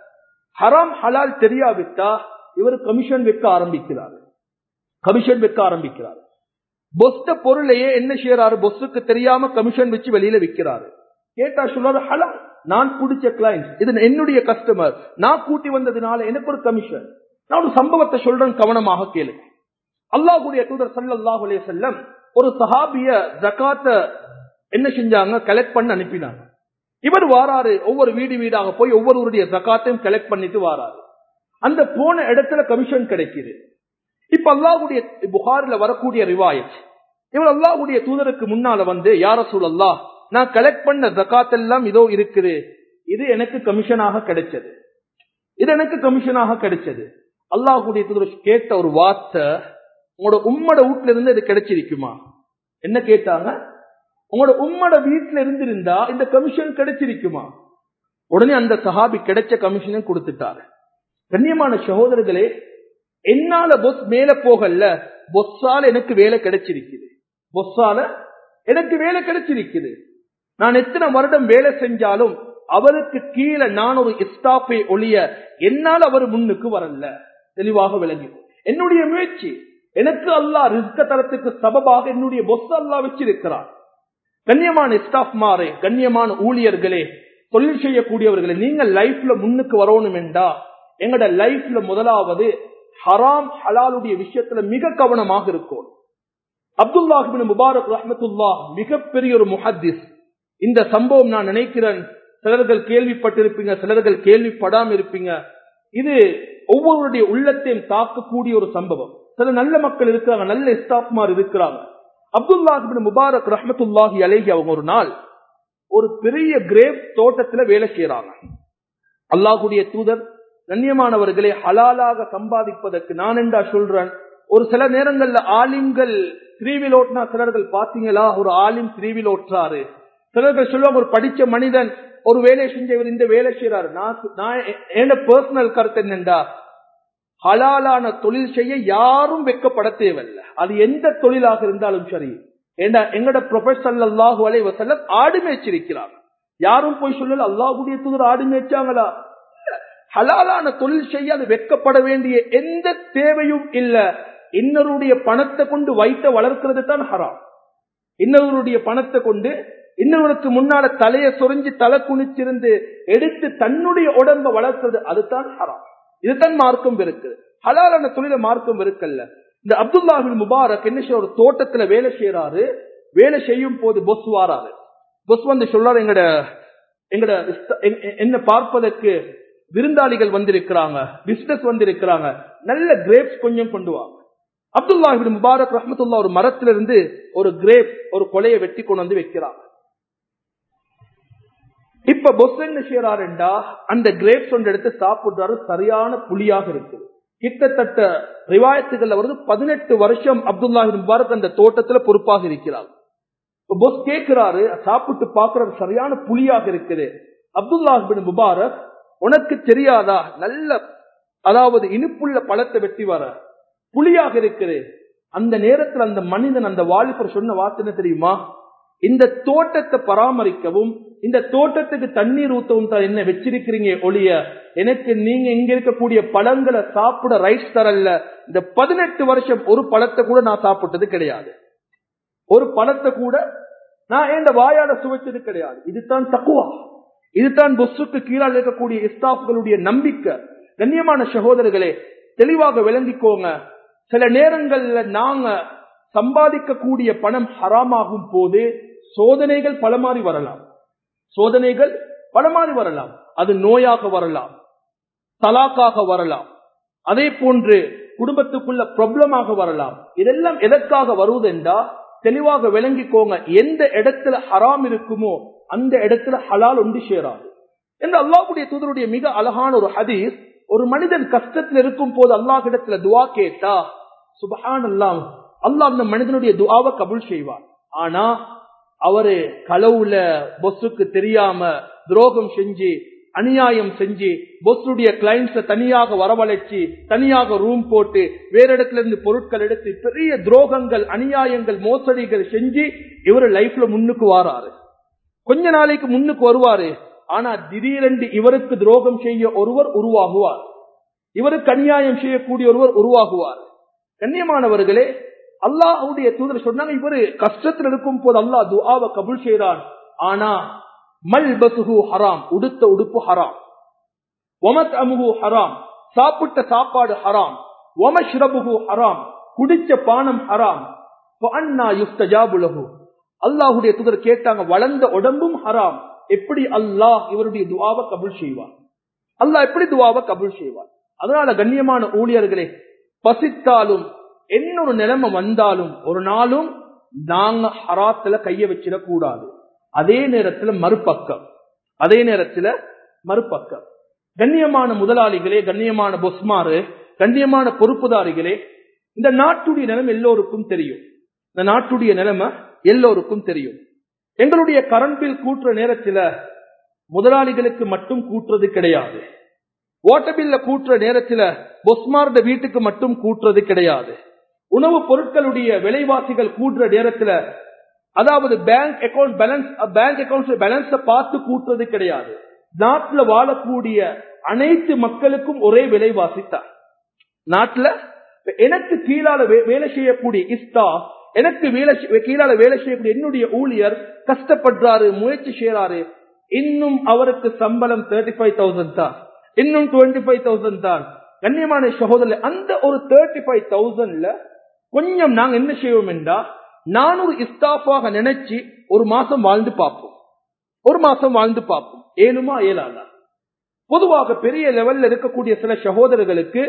ஹராம் ஹலால் தெரியாவிட்டா இவர் கமிஷன் வைக்க ஆரம்பிக்கிறார் கமிஷன் வைக்க ஆரம்பிக்கிறார் பொஸ்த பொருளையே என்ன செய்யறாரு பொஸ்ஸுக்கு தெரியாம கமிஷன் வச்சு வெளியில விற்கிறாரு கேட்டா சொல்றாரு ஹலால் நான் பிடிச்ச கிளைண்ட் இது என்னுடைய கஸ்டமர் நான் கூட்டி வந்ததுனால எனக்கு ஒரு கமிஷன் நான் ஒரு சம்பவத்தை சொல்றேன் கவனமாக கேளு அல்லாஹுடைய தூதர் சல்லாஹ் அலைய செல்லம் ஒரு சஹாபிய ஜக்காத்த என்ன செஞ்சாங்க கலெக்ட் பண்ண அனுப்பினாங்க இவர் வாராரு ஒவ்வொரு வீடு வீடாக போய் ஒவ்வொருவருடைய ஜக்காத்தையும் கலெக்ட் பண்ணிட்டு வாராரு அந்த போன இடத்துல கமிஷன் கிடைக்குது இப்ப அல்லாஹுடைய புகாரில வரக்கூடிய ரிவாயத் இவர் அல்லாஹுடைய தூதருக்கு முன்னால வந்து யார சூழல்லா நான் கலெக்ட் பண்ண ஜக்காத் எல்லாம் இதோ இருக்குது இது எனக்கு கமிஷனாக கிடைச்சது இது எனக்கு கமிஷனாக கிடைச்சது அல்லாஹுடைய தூதர் கேட்ட ஒரு வார்த்தை உங்களோட உம்மட வீட்டுல இருந்து இது கிடைச்சிருக்குமா என்ன கேட்டாங்க உங்களோட உம்மட வீட்டுல இருந்து இருந்தா இந்த கமிஷன் கிடைச்சிருக்குமா உடனே அந்த சஹாபி கிடைச்ச கமிஷனை கொடுத்துட்டாரு கண்ணியமான சகோதரர்களே என்னால பொஸ் மேல போகல பொஸ்ஸால எனக்கு வேலை கிடைச்சிருக்குது பொஸ்ஸால எனக்கு வேலை கிடைச்சிருக்குது நான் எத்தனை வருடம் வேலை செஞ்சாலும் அவருக்கு கீழே நான் ஒரு ஸ்டாப்பை ஒழிய என்னால் அவர் முன்னுக்கு வரல தெளிவாக விளங்கி என்னுடைய முயற்சி எனக்கு அல்லா ரிஸ்க தரத்துக்கு சபபாக என்னுடைய பொஸ் அல்லா வச்சிருக்கிறார் கண்ணியமான ஸ்டாஃப் மாறே கண்ணியமான ஊழியர்களே தொழில் செய்யக்கூடியவர்களே நீங்க லைஃப்ல முன்னுக்கு வரணும் என்றா எங்கட லைஃப்ல முதலாவது ஹராம் ஹலாலுடைய விஷயத்துல மிக கவனமாக இருக்கும் அப்துல்லாஹிபின் முபாரக் ரஹமத்துல்லா மிகப்பெரிய ஒரு முஹத்திஸ் இந்த சம்பவம் நான் நினைக்கிறேன் சிலர்கள் கேள்விப்பட்டிருப்பீங்க சிலர்கள் கேள்விப்படாம இருப்பீங்க இது ஒவ்வொருடைய உள்ளத்தையும் தாக்கக்கூடிய ஒரு சம்பவம் சில நல்ல மக்கள் இருக்கிறாங்க நல்ல ஸ்டாஃப்மார் இருக்கிறாங்க அப்துல்லாஹிபின் முபாரக் ரஹமத்துல்லாஹி அலேஹி அவங்க ஒரு நாள் ஒரு பெரிய கிரேப் தோட்டத்துல வேலை செய்யறாங்க அல்லாஹுடைய தூதர் கண்ணியமானவர்களை ஹலாலாக சம்பாதிப்பதற்கு நான் என்றா சொல்றேன் ஒரு சில நேரங்கள்ல ஆலிம்கள் திரீவில் ஓட்டினா சிலர்கள் பாத்தீங்களா ஒரு ஆலிம் திரீவில் ஓட்டுறாரு சிலர்கள் சொல்லுவாங்க ஒரு படிச்ச மனிதன் ஒரு வேலை செஞ்சவர் இந்த வேலை செய்யறாரு நான் நான் என்ன பர்சனல் கருத்து என்னண்டா ஹலாலான தொழில் செய்ய யாரும் வெக்கப்பட தேவையில்லை அது எந்த தொழிலாக இருந்தாலும் சரி ஏண்டா எங்கட ப்ரொஃபஸர் அல்லாஹு அலை வசல்லம் ஆடு மேய்ச்சிருக்கிறாங்க யாரும் போய் சொல்லல அல்லாஹுடைய தூதர் ஆடு மேய்ச்சாங்களா ஹலாலான தொழில் செய்ய அது வெக்கப்பட வேண்டிய எந்த தேவையும் இல்ல இன்னொருடைய பணத்தை கொண்டு வைத்த வளர்க்கிறது தான் ஹராம் இன்னொருடைய பணத்தை கொண்டு இன்னொருக்கு முன்னால தலைய சொரிஞ்சு தலை குனிச்சிருந்து எடுத்து தன்னுடைய உடம்ப வளர்க்கிறது அதுதான் ஹராம் இதுதான் மார்க்கம் இருக்குது ஹலாலான தொழில மார்க்கம் இருக்கல்ல இந்த அப்துல்லாஹின் முபாரக் என்ன செய்ய ஒரு தோட்டத்துல வேலை செய்யறாரு வேலை செய்யும் போது பொஸ் வாராரு பொஸ் வந்து சொல்றாரு எங்கட எங்கட என்ன பார்ப்பதற்கு விருந்தாளிகள் வந்திருக்கிறாங்க பிசினஸ் வந்திருக்கிறாங்க நல்ல கிரேப்ஸ் கொஞ்சம் கொண்டு வாங்க அப்துல்லாஹிபின் முபாரக் ரஹமத்துல்லா ஒரு மரத்திலிருந்து ஒரு கிரேப் ஒரு கொலையை வெட்டி கொண்டு வந்து வைக்கிறாங்க இப்ப பொஸ் என்ன செய்யறாருண்டா அந்த கிரேப்ஸ் ஒன்று எடுத்து சாப்பிடுறாரு சரியான புளியாக இருக்கு கிட்டத்தட்ட ரிவாயத்துகள்ல வருது பதினெட்டு வருஷம் அப்துல்லாஹின் முபாரக் அந்த தோட்டத்துல பொறுப்பாக இருக்கிறார் பொஸ் கேட்கிறாரு சாப்பிட்டு பாக்குறது சரியான புளியாக இருக்குது அப்துல்லாஹிபின் முபாரக் உனக்கு தெரியாதா நல்ல அதாவது இனிப்புள்ள பழத்தை வெட்டி வர புலியாக இருக்குது அந்த நேரத்தில் அந்த மனிதன் அந்த வாலிபர் சொன்ன வார்த்தை தெரியுமா இந்த தோட்டத்தை பராமரிக்கவும் இந்த தோட்டத்துக்கு தண்ணீர் ஊத்தவும் தான் என்ன வச்சிருக்கிறீங்க ஒளிய எனக்கு நீங்க இங்க இருக்கக்கூடிய பழங்களை சாப்பிட ரைஸ் தரல இந்த பதினெட்டு வருஷம் ஒரு பழத்தை கூட நான் சாப்பிட்டது கிடையாது ஒரு பழத்தை கூட நான் எந்த வாயால சுவைச்சது கிடையாது இதுதான் தக்குவா இதுதான் பொஸ்ஸுக்கு கீழால் இருக்கக்கூடிய இஸ்தாஃப்களுடைய நம்பிக்கை கண்ணியமான சகோதரர்களே தெளிவாக விளங்கிக்கோங்க சில நேரங்கள்ல நாங்க சம்பாதிக்கக்கூடிய பணம் ஹராமாகும் போது சோதனைகள் பல மாறி வரலாம் சோதனைகள் பல மாறி வரலாம் அது நோயாக வரலாம் தலாக்காக வரலாம் அதே போன்று குடும்பத்துக்குள்ள ப்ராப்ளமாக வரலாம் இதெல்லாம் எதற்காக வருவதென்றா தெளிவாக விளங்கிக்கோங்க எந்த இடத்துல ஹராம் இருக்குமோ அந்த இடத்துல ஹலால் ஒன்று சேராது என்று அல்லாஹுடைய தூதருடைய மிக அழகான ஒரு ஹதீஸ் ஒரு மனிதன் கஷ்டத்தில் இருக்கும் போது அல்லாஹ் இடத்துல துவா கேட்டா சுபஹான் அல்லாம் அல்லாஹ் அந்த மனிதனுடைய துவாவை கபுல் செய்வார் ஆனா அவரு களவுல பொஸ்ஸுக்கு தெரியாம துரோகம் செஞ்சு அநியாயம் செஞ்சு பொஸ்ஸுடைய கிளைண்ட்ஸ தனியாக வரவழைச்சு தனியாக ரூம் போட்டு வேற இடத்துல இருந்து பொருட்கள் எடுத்து பெரிய துரோகங்கள் அநியாயங்கள் மோசடிகள் செஞ்சு இவரு லைஃப்ல முன்னுக்கு வாராரு கொஞ்ச நாளைக்கு முன்னுக்கு வருவாரு ஆனா திடீரென்று இவருக்கு துரோகம் செய்ய ஒருவர் உருவாகுவார் இவருக்கு அநியாயம் செய்யக்கூடிய ஒருவர் உருவாகுவார் கண்ணியமானவர்களே அல்லாஹுடைய தூதர் சொன்னாங்க இவரு கஷ்டத்தில் இருக்கும் போது அல்லாஹ் துஆவை கபுல் செய்கிறான் ஆனா மல் பசுகு ஹராம் உடுத்த உடுப்பு ஹராம் ஒமத் அமுகு ஹராம் சாப்பிட்ட சாப்பாடு ஹராம் ஒமஷ்ரபுகு ஹராம் குடிச்ச பானம் ஹராம் அண்ணா யுஸ்தஜாபுலகு அல்லாஹுடைய தூதர் கேட்டாங்க வளர்ந்த உடம்பும் ஹராம் எப்படி அல்லாஹ் இவருடைய துவாவை கபுல் செய்வார் அல்லாஹ் எப்படி துவாவை கபுல் செய்வார் அதனால கண்ணியமான ஊழியர்களே பசித்தாலும் என்ன ஒரு நிலைமை வந்தாலும் ஒரு நாளும் நாங்க ஹராத்துல கைய வச்சிடக்கூடாது அதே நேரத்துல மறுபக்கம் அதே நேரத்துல மறுபக்கம் கண்ணியமான முதலாளிகளே கண்ணியமான பொஸ்மாரு கண்ணியமான பொறுப்புதாரிகளே இந்த நாட்டுடைய நிலைமை எல்லோருக்கும் தெரியும் இந்த நாட்டுடைய நிலைமை எல்லோருக்கும் தெரியும் எங்களுடைய கரண்ட் பில் கூட்டுற நேரத்துல முதலாளிகளுக்கு மட்டும் கூட்டுறது கிடையாது வாட்டர் பில்ல கூட்டுற நேரத்துல பொஸ்மார்ட வீட்டுக்கு மட்டும் கூட்டுறது கிடையாது உணவு பொருட்களுடைய விலைவாசிகள் கூட்டுற நேரத்துல அதாவது bank account balance bank account பேலன்ஸ பார்த்து கூட்டுறது கிடையாது நாட்டுல வாழக்கூடிய அனைத்து மக்களுக்கும் ஒரே விலைவாசி தான் நாட்டுல எனக்கு கீழால வேலை செய்யக்கூடிய இஸ்தா எனக்கு வேலை கீழால வேலை செய்யக்கூடிய என்னுடைய ஊழியர் கஷ்டப்படுறாரு முயற்சி செய்யறாரு இன்னும் அவருக்கு சம்பளம் தேர்ட்டி ஃபைவ் தௌசண்ட் தான் இன்னும் டுவெண்ட்டி ஃபைவ் தௌசண்ட் தான் கண்ணியமான சகோதரர் அந்த ஒரு தேர்ட்டி ஃபைவ் தௌசண்ட்ல கொஞ்சம் நாங்க என்ன செய்வோம் என்றா நானூறு இஸ்தாஃபாக நினைச்சு ஒரு மாசம் வாழ்ந்து பார்ப்போம் ஒரு மாசம் வாழ்ந்து பார்ப்போம் ஏழுமா ஏழாதா பொதுவாக பெரிய லெவல்ல இருக்கக்கூடிய சில சகோதரர்களுக்கு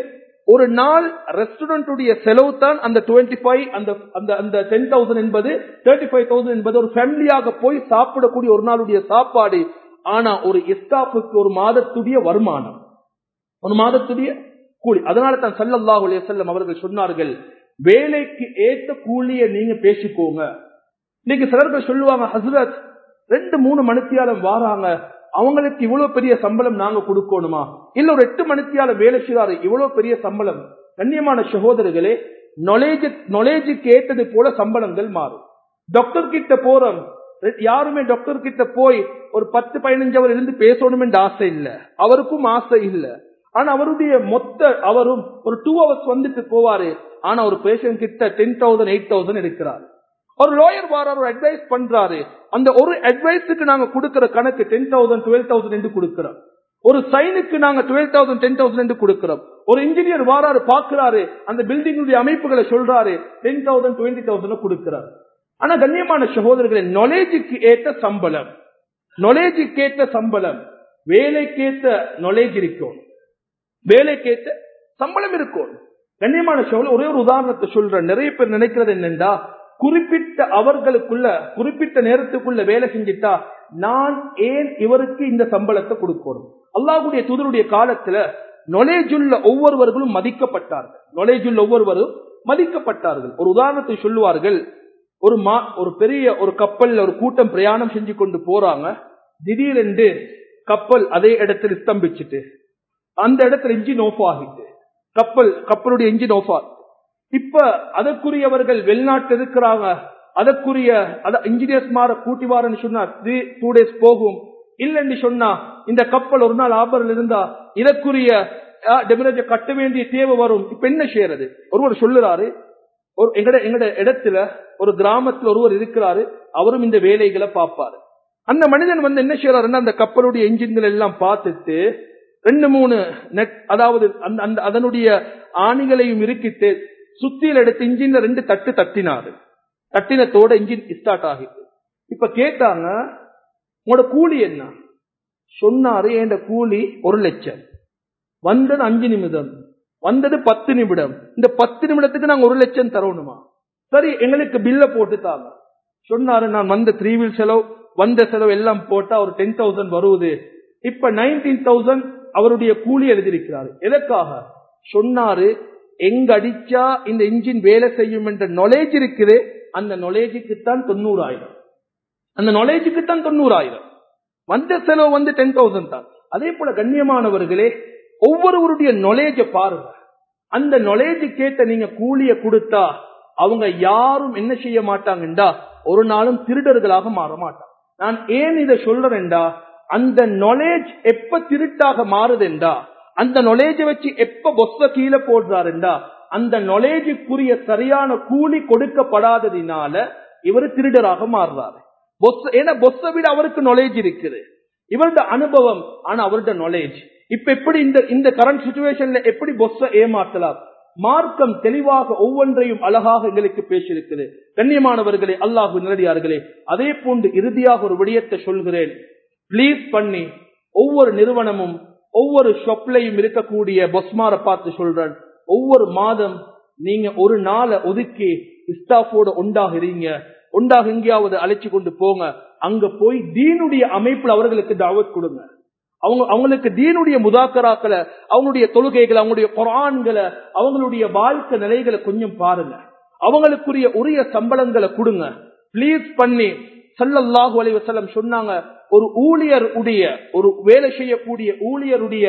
ஒரு நாள் ரெஸ்டாரண்டுடைய செலவு தான் அந்த டுவெண்ட்டி ஃபைவ் அந்த அந்த அந்த டென் தௌசண்ட் என்பது தேர்ட்டி ஃபைவ் தௌசண்ட் என்பது ஒரு ஃபேமிலியாக போய் சாப்பிடக்கூடிய ஒரு நாளுடைய சாப்பாடு ஆனா ஒரு இஸ்டாஃபுக்கு ஒரு மாதத்துடைய வருமானம் ஒரு மாதத்துடைய கூலி அதனால தான் சல்லல்லாஹு அலைஹி வஸல்லம் அவர்கள் சொன்னார்கள் வேலைக்கு ஏத்த கூலியை நீங்க பேசிக்கோங்க இன்னைக்கு சிலர்கள் சொல்லுவாங்க ஹசரத் ரெண்டு மூணு மணித்தியாலம் வாராங்க அவங்களுக்கு இவ்வளவு பெரிய சம்பளம் நாங்க கொடுக்கணுமா இல்ல ஒரு எட்டு மணித்தியால வேலை செய்றாரு இவ்வளவு பெரிய சம்பளம் கண்ணியமான சகோதரர்களே நாலேஜ் நாலேஜுக்கு ஏத்தது போல சம்பளங்கள் மாறும் டாக்டர் கிட்ட போறோம் யாருமே டாக்டர் கிட்ட போய் ஒரு பத்து பதினஞ்சு அவர் இருந்து பேசணும் என்ற ஆசை இல்ல அவருக்கும் ஆசை இல்ல ஆனா அவருடைய மொத்த அவரும் ஒரு டூ ஹவர்ஸ் வந்துட்டு போவாரு ஆனா ஒரு பேஷண்ட் கிட்ட டென் தௌசண்ட் எயிட் தௌசண்ட் எடுக்கிறாரு ஒரு லோயர் வாரார் ஒரு அட்வைஸ் பண்றாரு அந்த ஒரு அட்வைஸுக்கு நாங்க கொடுக்கிற கணக்கு டென் தௌசண்ட் டுவெல் தௌசண்ட் என்று கொடுக்கிறோம் ஒரு சைனுக்கு நாங்க டுவெல் தௌசண்ட் டென் தௌசண்ட் என்று கொடுக்கிறோம் ஒரு இன்ஜினியர் வாராரு பாக்குறாரு அந்த பில்டிங்குடைய அமைப்புகளை சொல்றாரு டென் தௌசண்ட் டுவெண்ட்டி தௌசண்ட் கொடுக்கிறார் ஆனா கண்ணியமான சகோதரர்களை நாலேஜுக்கு ஏற்ற சம்பளம் நாலேஜுக்கு ஏற்ற சம்பளம் வேலைக்கேற்ற நாலேஜ் இருக்கும் வேலைக்கேற்ற சம்பளம் இருக்கும் கண்ணியமான சகோதரர் ஒரே ஒரு உதாரணத்தை சொல்றேன் நிறைய பேர் நினைக்கிறது என்னண்டா குறிப்பிட்ட அவர்களுக்குள்ள குறிப்பிட்ட நேரத்துக்குள்ள வேலை செஞ்சிட்டா நான் ஏன் இவருக்கு இந்த சம்பளத்தை கொடுக்கணும் அல்லாஹுடைய தூதருடைய காலத்துல நாலேஜ் உள்ள ஒவ்வொருவர்களும் மதிக்கப்பட்டார்கள் நாலேஜ் உள்ள ஒவ்வொருவரும் மதிக்கப்பட்டார்கள் ஒரு உதாரணத்தை சொல்லுவார்கள் ஒரு மா ஒரு பெரிய ஒரு கப்பல்ல ஒரு கூட்டம் பிரயாணம் செஞ்சு கொண்டு போறாங்க திடீரென்று கப்பல் அதே இடத்தில் ஸ்தம்பிச்சுட்டு அந்த இடத்துல இன்ஜின் ஆஃப் ஆகிட்டு கப்பல் கப்பலுடைய இன்ஜின் ஆஃப் ஆகுது இப்ப அதற்குரியவர்கள் வெளிநாட்டு இருக்கிறாங்க அதற்குரிய இன்ஜினியர்ஸ் மாற கூட்டி வாரன்னு சொன்னா டூ டேஸ் போகும் இல்லன்னு சொன்னா இந்த கப்பல் ஒரு நாள் ஆபரில் இருந்தா இதற்குரிய டெமரேஜ கட்ட வேண்டிய தேவை வரும் இப்ப என்ன செய்யறது ஒருவர் சொல்லுறாரு ஒரு எங்கட எங்கட இடத்துல ஒரு கிராமத்துல ஒருவர் இருக்கிறாரு அவரும் இந்த வேலைகளை பார்ப்பாரு அந்த மனிதன் வந்து என்ன செய்யறாருன்னா அந்த கப்பலுடைய என்ஜின்கள் எல்லாம் பார்த்துட்டு ரெண்டு மூணு நெட் அதாவது அந்த அந்த அதனுடைய ஆணிகளையும் இருக்கிட்டு சுத்தியில் எடுத்து இன்ஜின்ல ரெண்டு தட்டு தட்டினாரு தட்டினத்தோட இன்ஜின் ஸ்டார்ட் ஆகிட்டு இப்ப கேட்டாங்க உங்களோட கூலி என்ன சொன்னாரு என் கூலி ஒரு லட்சம் வந்தது அஞ்சு நிமிடம் வந்தது பத்து நிமிடம் இந்த பத்து நிமிடத்துக்கு நாங்க ஒரு லட்சம் தரணுமா சரி எங்களுக்கு பில்ல போட்டு தாங்க சொன்னாரு நான் வந்த த்ரீ வீல் செலவு வந்த செலவு எல்லாம் போட்டா ஒரு டென் தௌசண்ட் வருவது இப்ப நைன்டீன் தௌசண்ட் அவருடைய கூலி எழுதியிருக்கிறாரு எதற்காக சொன்னாரு எங்க அடிச்சா இந்த இன்ஜின் வேலை செய்யும் என்ற நாலேஜ் இருக்குது அந்த நாலேஜுக்கு தான் தொண்ணூறாயிரம் அந்த நாலேஜுக்கு தான் தொண்ணூறாயிரம் வந்த செலவு வந்து டென் தௌசண்ட் தான் அதே போல கண்ணியமானவர்களே ஒவ்வொருவருடைய நாலேஜ பாருங்க அந்த நாலேஜ் கேட்ட நீங்க கூலிய கொடுத்தா அவங்க யாரும் என்ன செய்ய மாட்டாங்கண்டா ஒரு நாளும் திருடர்களாக மாற மாட்டாங்க நான் ஏன் இதை சொல்றேன்டா அந்த நாலேஜ் எப்ப திருட்டாக மாறுதுண்டா அந்த நாலேஜ வச்சு எப்ப பொஸ்ஸ கீழே போடுறாருண்டா அந்த நாலேஜுக்குரிய சரியான கூலி கொடுக்கப்படாததினால இவர் திருடராக மாறுறாரு ஏன்னா பொஸ்ஸ விட அவருக்கு நாலேஜ் இருக்குது இவருடைய அனுபவம் ஆனா அவருடைய நாலேஜ் இப்ப எப்படி இந்த இந்த கரண்ட் சுச்சுவேஷன்ல எப்படி பொஸ்ஸ ஏமாற்றலாம் மார்க்கம் தெளிவாக ஒவ்வொன்றையும் அழகாக எங்களுக்கு பேசியிருக்குது கண்ணியமானவர்களே அல்லாஹு நிலடியார்களே அதே போன்று இறுதியாக ஒரு விடயத்தை சொல்கிறேன் பிளீஸ் பண்ணி ஒவ்வொரு நிறுவனமும் ஒவ்வொரு ஷொப்லையும் இருக்கக்கூடிய பொஸ்மார பார்த்து சொல்றேன் ஒவ்வொரு மாதம் நீங்க ஒரு நாளை ஒதுக்கி இஸ்டாஃபோட உண்டாகிறீங்க உண்டாக எங்கேயாவது அழைச்சு கொண்டு போங்க அங்க போய் தீனுடைய அமைப்புல அவர்களுக்கு தாவத் கொடுங்க அவங்க அவங்களுக்கு தீனுடைய முதாக்கராக்களை அவங்களுடைய தொழுகைகளை அவங்களுடைய குரான்களை அவங்களுடைய வாழ்க்கை நிலைகளை கொஞ்சம் பாருங்க அவங்களுக்குரிய உரிய சம்பளங்களை கொடுங்க பிளீஸ் பண்ணி சல்லல்லாஹு அலைஹி வஸல்லம் சொன்னாங்க ஒரு ஊழியர் உடைய ஒரு வேலை செய்யக்கூடிய ஊழியருடைய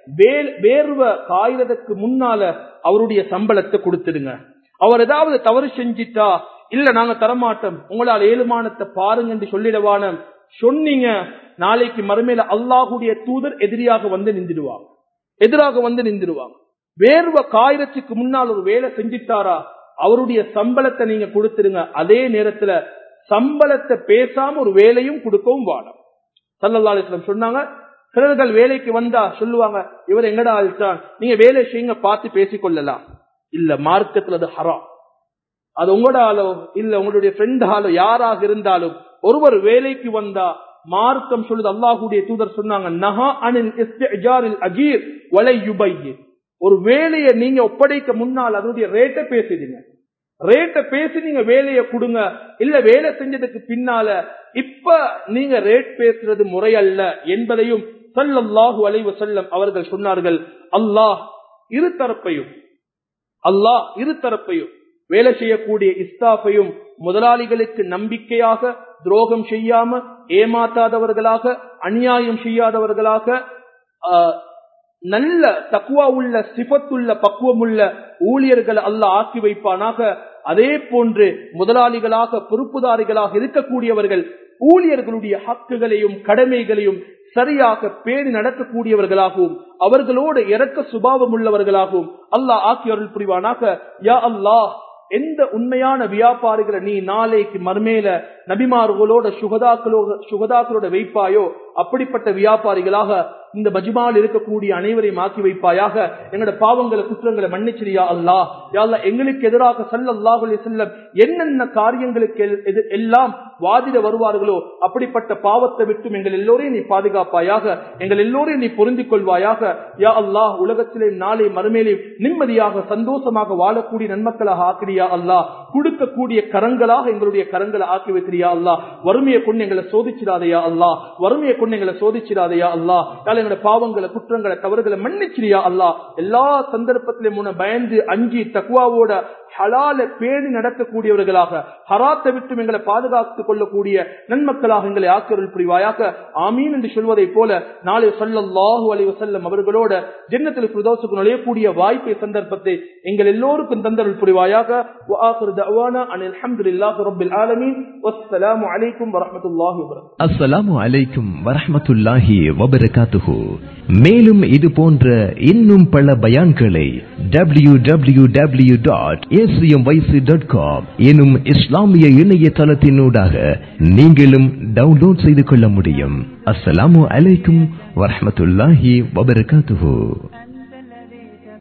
வேர்வை காய்றதுக்கு முன்னால அவருடைய சம்பளத்தை கொடுத்துடுங்க அவர் ஏதாவது தவறு செஞ்சிட்டா இல்ல நாங்க தரமாட்டோம் உங்களால் ஏழுமானத்தை பாருங்க என்று சொல்லிடவான சொன்னீங்க நாளைக்கு மறுமையில அல்லாஹுடைய தூதர் எதிரியாக வந்து நின்றுடுவாங்க எதிராக வந்து நின்றுடுவாங்க வேர்வ காயிரத்துக்கு முன்னால் ஒரு வேலை செஞ்சிட்டாரா அவருடைய சம்பளத்தை நீங்க கொடுத்துருங்க அதே நேரத்துல சம்பளத்தை பேசாம ஒரு வேலையும் கொடுக்கவும் வாடம் சல்லல்லா அலிஸ்லாம் சொன்னாங்க சிலர்கள் வேலைக்கு வந்தா சொல்லுவாங்க இவர் எங்கடா ஆள்தான் நீங்க வேலை செய்யுங்க பார்த்து பேசிக்கொள்ளலாம் இல்ல மார்க்கத்துல அது ஹராம் அது உங்களோட ஆளோ இல்ல உங்களுடைய ஃப்ரெண்ட் ஆளோ யாராக இருந்தாலும் ஒருவர் வேலைக்கு வந்தா மார்க்கம் சொல்லுது அல்லாஹுடைய தூதர் சொன்னாங்க நஹா அனில் இஸ்திஜாரில் அஜீர் வலை யுபையின் ஒரு வேலையை நீங்க ஒப்படைக்க முன்னால் அதனுடைய ரேட்டை பேசிடுங்க ரேட்டை பேசி நீங்க வேலையை கொடுங்க இல்ல வேலை செஞ்சதுக்கு பின்னால இப்ப நீங்க ரேட் பேசுறது முறை அல்ல என்பதையும் சல்லல்லாஹு அலைஹி வஸல்லம் அவர்கள் சொன்னார்கள் அல்லாஹ் இரு தரப்பையும் அல்லாஹ் இரு தரப்பையும் வேலை செய்யக்கூடிய இஸ்தாஃபையும் முதலாளிகளுக்கு நம்பிக்கையாக துரோகம் செய்யாம ஏமாத்தாதவர்களாக அநியாயம் செய்யாதவர்களாக ஆஹ், நல்ல தக்குவா உள்ள சிபத்துள்ள பக்குவமுள்ள ஊழியர்கள் அல்லாஹ் ஆக்கி வைப்பானாக அதே போன்று முதலாளிகளாக பொறுப்புதாரிகளாக இருக்கக்கூடியவர்கள் ஊழியர்களுடைய ஹக்குகளையும் கடமைகளையும் சரியாக பேணி நடக்கக்கூடியவர்களாகவும் அவர்களோடு இறக்க சுபாவம் உள்ளவர்களாகவும் அல்லாஹ் ஆக்கி அருள் புரிவானாக யா அல்லாஹ் எந்த உண்மையான வியாபாரிகளை நீ நாளைக்கு மர்மேல நபிமார்களோட சுகதாக்களோட சுகதாக்களோட வைப்பாயோ அப்படிப்பட்ட வியாபாரிகளாக இந்த மஜ்மால் இருக்கக்கூடிய அனைவரையும் ஆக்கி வைப்பாயாக எங்களோட பாவங்களை குற்றங்களை மன்னிச்சிரியா அல்லாஹ் யா அல்லாஹ் எங்களுக்கு எதிராக சல்லல்லாஹு அலைஹி வஸல்லம் என்னென்ன காரியங்களுக்கு எல்- எது- எல்லாம் வாதிட வருவார்களோ அப்படிப்பட்ட பாவத்தை விட்டும் எங்கள் எல்லோரையும் நீ பாதுகாப்பாயாக எங்கள் எல்லோரையும் நீ பொருந்திக் கொள்வாயாக யா அல்லாஹ் உலகத்திலே நாளை மறுமையிலே நிம்மதியாக சந்தோஷமாக வாழக்கூடிய நன்மக்களாக ஆக்கிறியா அல்லாஹ் கொடுக்கக்கூடிய கரங்களாக எங்களுடைய கரங்களை ஆக்கி வைக்கிறியா அல்லாஹ் வறுமையை கொண்டு எங்களை சோதிச்சிடாதையா அல்லாஹ் வறுமையை கொண்டு எங்களை சோதிச்சிடாதையா அல்லாஹ் யாழ் எங்களோட பாவங்களை குற்றங்களை தவறுகளை மன்னிச்சிரியா அல்லாஹ் எல்லா சந்தர்ப்பத்திலும் முன்ன பயந்து அஞ்சி தக்குவாவோட ஹலால பேணி நடக்கக்கூடியவர்களாக ஹராத்தை விட்டு எங்களை பாதுகாத்துக் கொள்ளக்கூடிய நன்மக்களாக எங்களை ஆக்கருள் புரிவாயாக ஆமீன் என்று சொல்வதை போல நாளை சொல்லல்லாஹு அலைஹி வஸல்லம் அவர்களோட ஜன்னத்தில் ஃபிர்தௌஸுக்கு நுழையக்கூடிய வாய்ப்பை சந்தர்ப்பத்தை எங்கள் எல்லோருக்கும் தந்தருள் புரிவாயாக وآخر دعوانا أن الحمد لله رب العالمين والسلام عليكم ورحمة الله وبركاته
அஸ்ஸலாமு அலைக்கும் வரஹ்மத்துல்லாஹி வபரகாத்துஹு மேலும் இது போன்ற இன்னும் பல பயான்களை W W W dot dot com எனும் இஸ்லாமிய இணையதளத்தினூடாக நீங்களும் டவுன்லோட் செய்து கொள்ள முடியும் அஸ்ஸலாமு அலைக்கும் வரஹ்மத்துல்லாஹி வபரகாத்துஹு